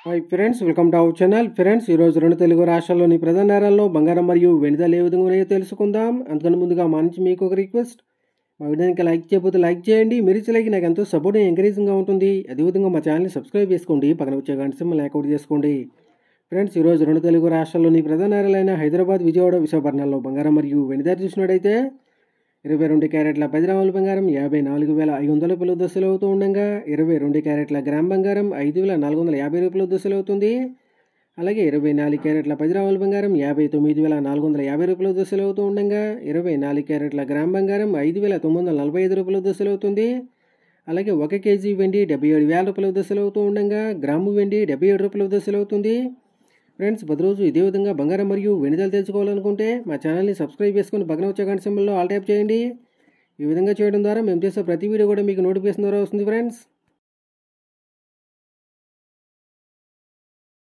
hi friends welcome to our channel friends ఈరోజు రెండు తెలుగు రాష్ట్రాల్లోని ప్రధాన నగరాల్లో బంగారం మరియు వెనుదలు ఏ విధంగా ఉన్నాయో తెలుసుకుందాం అందుకని ముందుగా మా నుంచి మీకు ఒక రిక్వెస్ట్ మా వీడియోకి లైక్ చేయకపోతే లైక్ చేయండి మీరు ఇచ్చే లైక్ నాకు ఎంతో సపోర్ట్ ఎంకరేజింగ్గా ఉంటుంది అదేవిధంగా మా ఛానల్ని సబ్స్క్రైబ్ చేసుకోండి పక్కన వచ్చే గంట సింబల్ యాక్టివేట్ చేసుకోండి ఫ్రెండ్స్ ఈరోజు రెండు తెలుగు రాష్ట్రాల్లోని ప్రధాన నగరాలైన హైదరాబాద్ విజయవాడ విశాఖపట్నాల్లో బంగారం మరియు వెనుదలు చూసినట్టయితే ఇరవై రెండు క్యారెట్ల పది గ్రాముల బంగారం యాభై నాలుగు వేల ఐదు వందల రూపాయల దశలు అవుతూ ఉండగా ఇరవై రెండు క్యారెట్ల గ్రామ్ బంగారం ఐదు వేల నాలుగు వందల యాభై రూపాయల దశలు అవుతుంది అలాగే ఇరవై నాలుగు క్యారెట్ల పది గ్రాముల బంగారం యాభై తొమ్మిది వేల నాలుగు వందల యాభై రూపాయల దశలు అవుతూ ఉండగా ఇరవై నాలుగు క్యారెట్ల గ్రామ్ బంగారం ఐదు వేల తొమ్మిది వందల నలభై ఐదు రూపాయల దశలు అవుతుంది అలాగే ఒక కేజీ వెండి డెబ్బై ఏడు వేల రూపాయల దశలు అవుతూ ఉండగా గ్రాము వెండి డెబ్బై ఏడు రూపాయల దశలు అవుతుంది ఫ్రెండ్స్ ప్రతిరోజు ఇదే విధంగా బంగారం మరియు వెనుదలు తెలుసుకోవాలనుకుంటే మా ఛానల్ని సబ్స్క్రైబ్ చేసుకుని పక్కన వచ్చే గంట సింబల్లో ఆల్ టైప్ చేయండి ఈ విధంగా చేయడం ద్వారా మేము చేసే ప్రతి వీడియో కూడా మీకు నోటిఫికేషన్ ద్వారా వస్తుంది ఫ్రెండ్స్